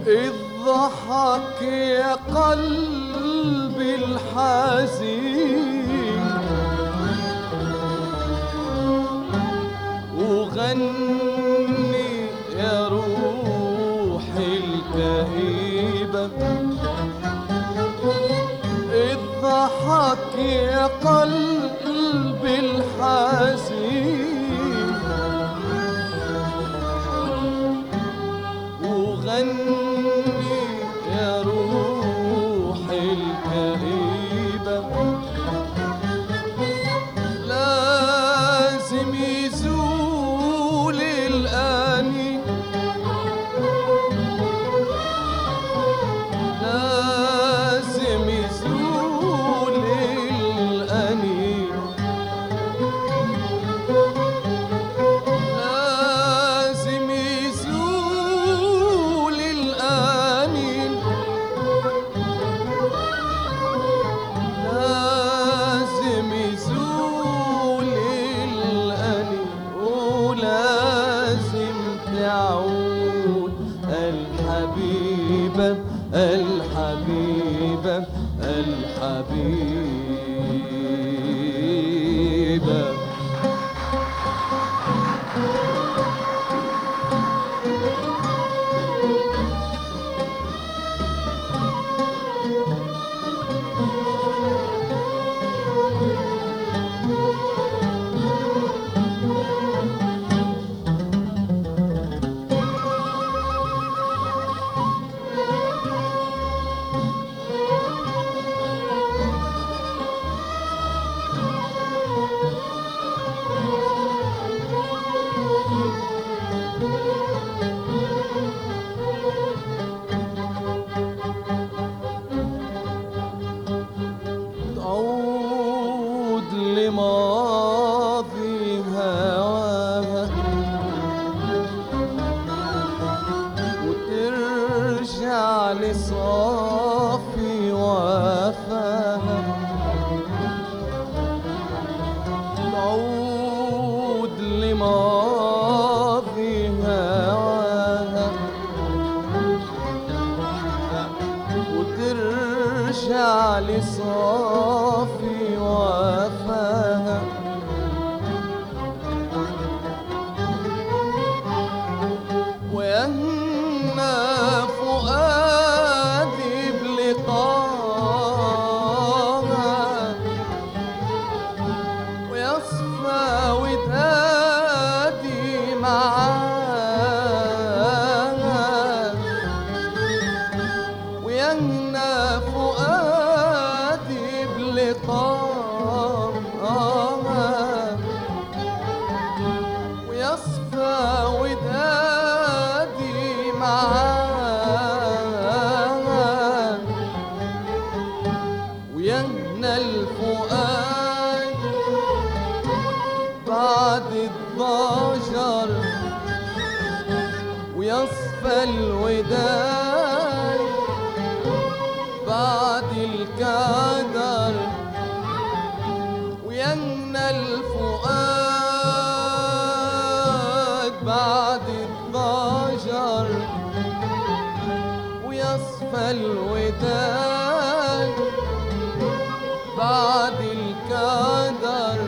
اضحك يا قلبي الحزين وغني يا روحي الكئيبة اضحك يا قلبي الحزين وغني يا روحي الكئيبة لازم يزول الآني لازم يزول الأنين لازم يزول الآنين لازم يزول الأنين ولازم تعود الحبيبة الحبيبة الحبيبة تعود لماضي هواها وترجع لصافي وفاها تعود لماضي هواها وترجع لصافي وفاها ويهنى فؤادي بلقاها ويصفى ودادي معاها ويهنى فؤادي بلقاها ويصفى ودادي معاها ويهنى الفؤاد بعد الضجر ويصفى الوداد بعد الكدر وينى الفؤاد بعد الضجر ويصفى الوداد بعد الكدر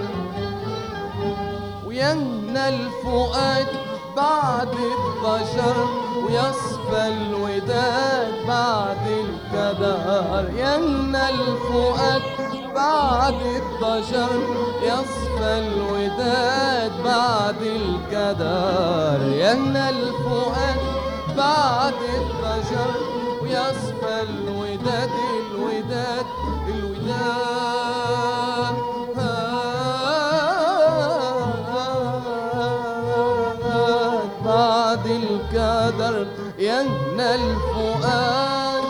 وينى الفؤاد بعد الضجر ويصفى الوداد بعد الكدر ينى الفؤاد بعد الضجر يصفى الوداد بعد الكدر ينى الفؤاد بعد الضجر ويصفى الوداد الوداد الوداد بعد الكدر يهنى الفؤاد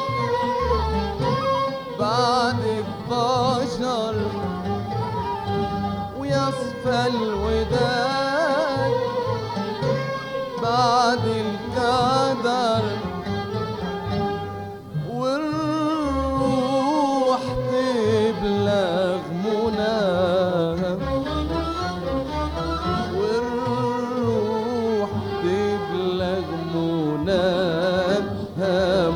بعد الضجر ويصفى الوداد بعد الكدر والروح تبلغ مناها والروح تبلغ مناها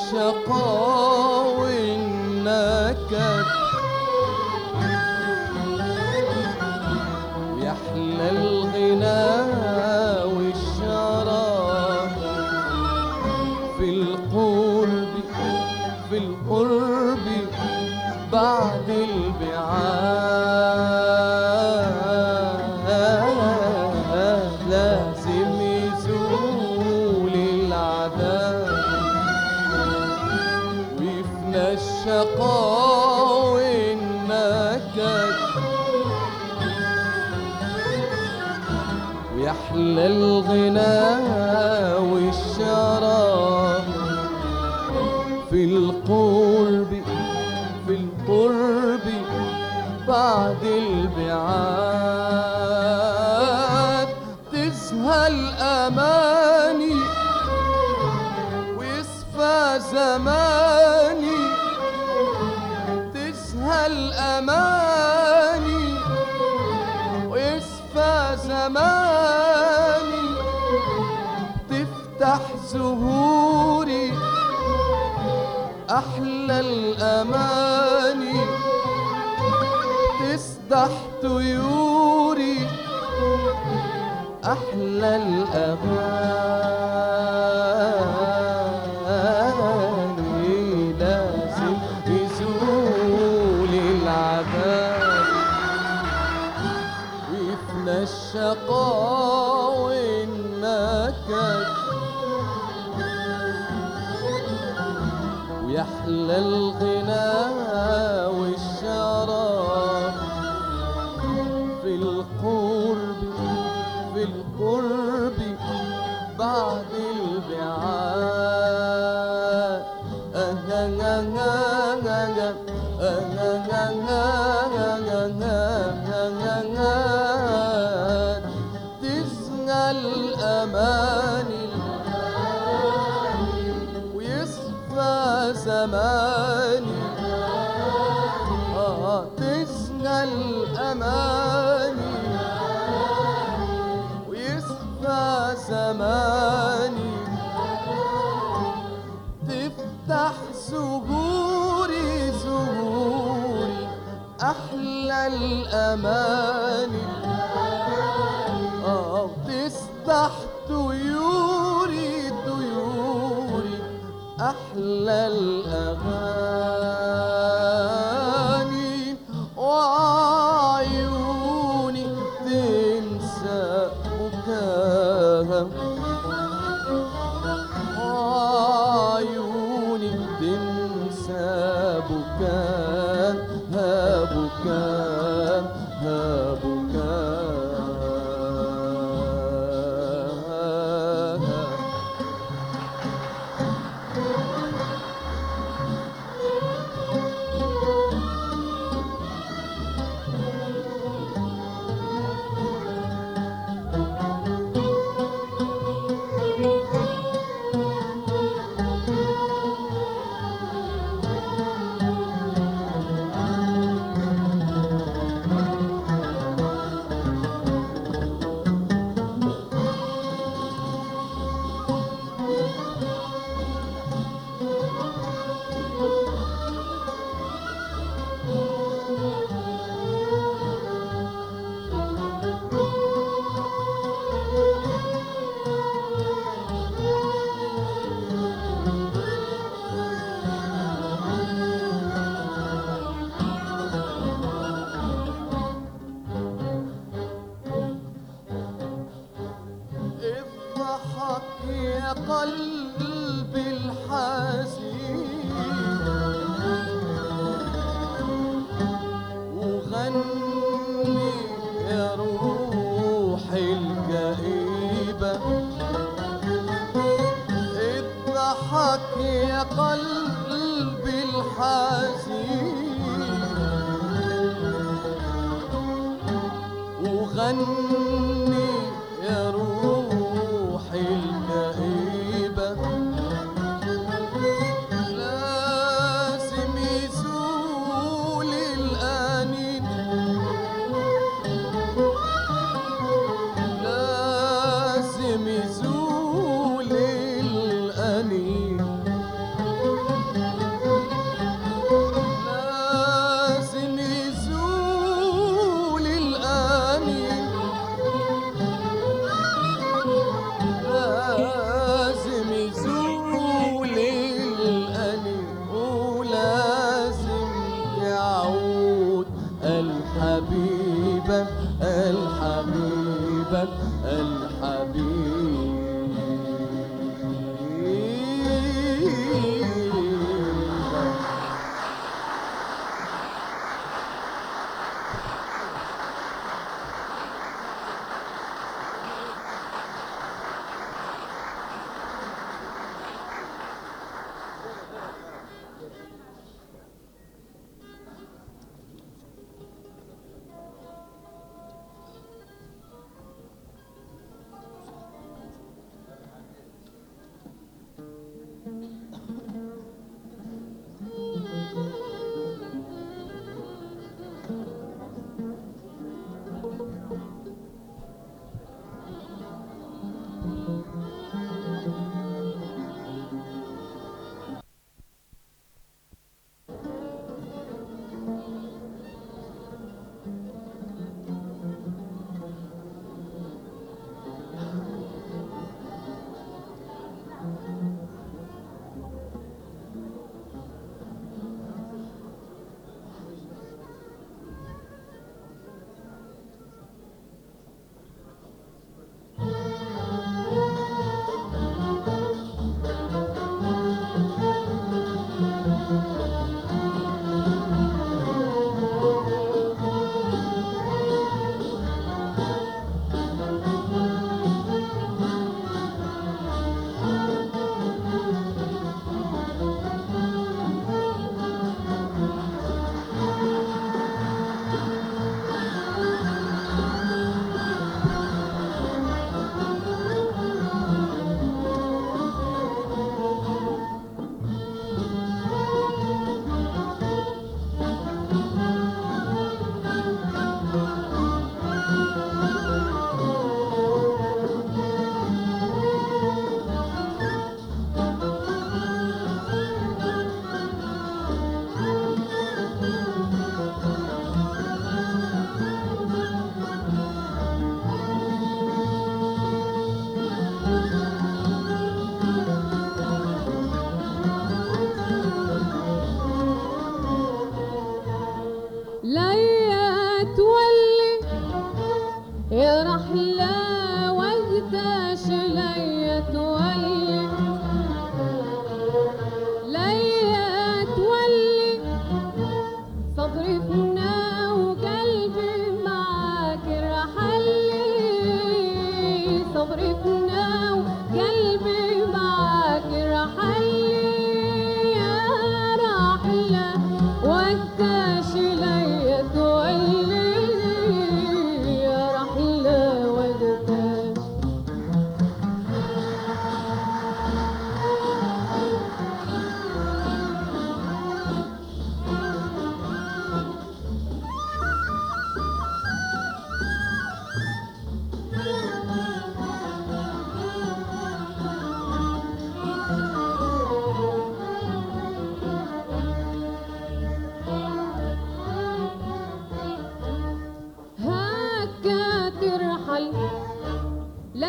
الشقاء والنكد ويحلى الغنى والشراب في القرب في القرب بعد البعاد لازم يزول العذاب ويفنى الشقاء والنكد ويحلى الغنى والشراب في القرب في القرب بعد البعاد تسهى الأماني ويصفى زماني تسهى الأماني ويصفى زماني تفتح زهوري أحلى الأماني تسدح طيوري أحلى الأغاني لازم يزول العذاب ويفنى الشقاء والنكد ويحلى الغنى والشراب في القرب في القرب بعد البعاد تسنى الأماني ويصفى زماني آه تسنى الأماني ويصفى زماني تفتح زهوري زهوري أحلى الأماني آه تسبح طيوري طيوري أحلى الأغاني وعيوني تنسى بكاها وعيوني تنسى بكاها بكاها بكاها اضحك يا قلبي الحزين وغني يا روحي الكئيبة اضحك يا قلبي الحزين وغني يا روحي الكئيبة لازم يزول الأنين لازم يزول الأنين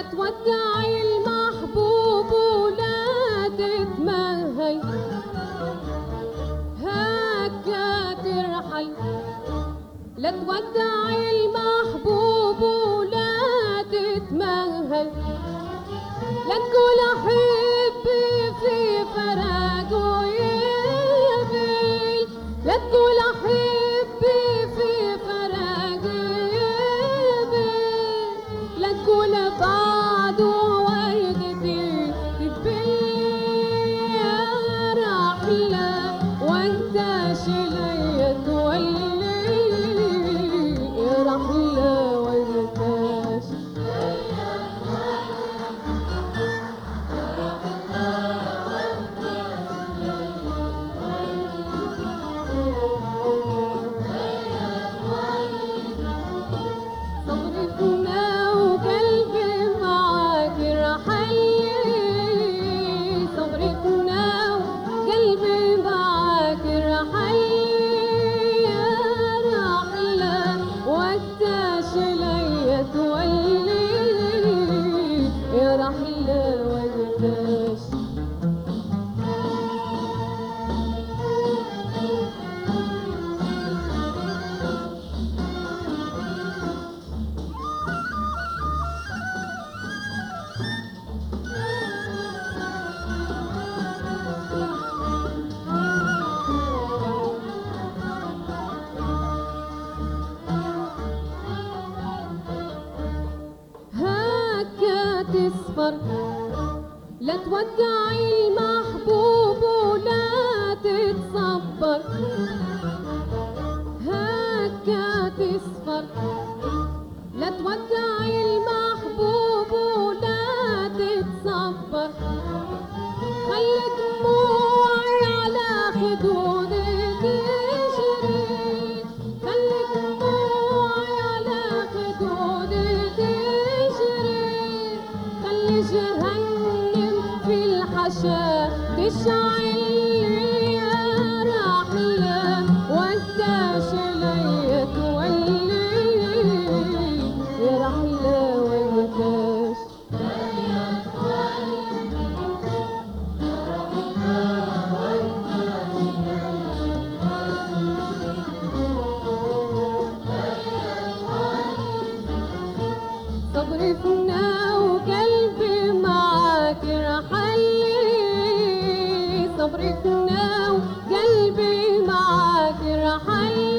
تودعي المحبوب ولا تتمهي هكا ترحل لا تودعي المحبوب ولا تتمهل لا تقول احبي في فراقه يبل لا تقول احبي في فراقه يبل لا تقول بعده وردتي تبل يا رحلة وانت شلية تولي يا رحلة وانت صبرتنا وقلبي معاك رحلي صبرتنا وقلبي معاك رحلي يا رحلة وقتاش ليا تولي يا رحلة وقتاش هكا تصفر لا تودعي المحبوب ولا تتصبر هكا تصفر لا تودعي المحبوب ولا تتصبر خلي دموعي على خدودي تجري خلي دموعي على خدودي تجري خلي جهنم في الحشا تشعل يا رحلة وانتاش ليا تولي يا رحلة وانتاش صبرتنا وقلبي معاك رحلي صبرتنا وقلبي معاك رحلي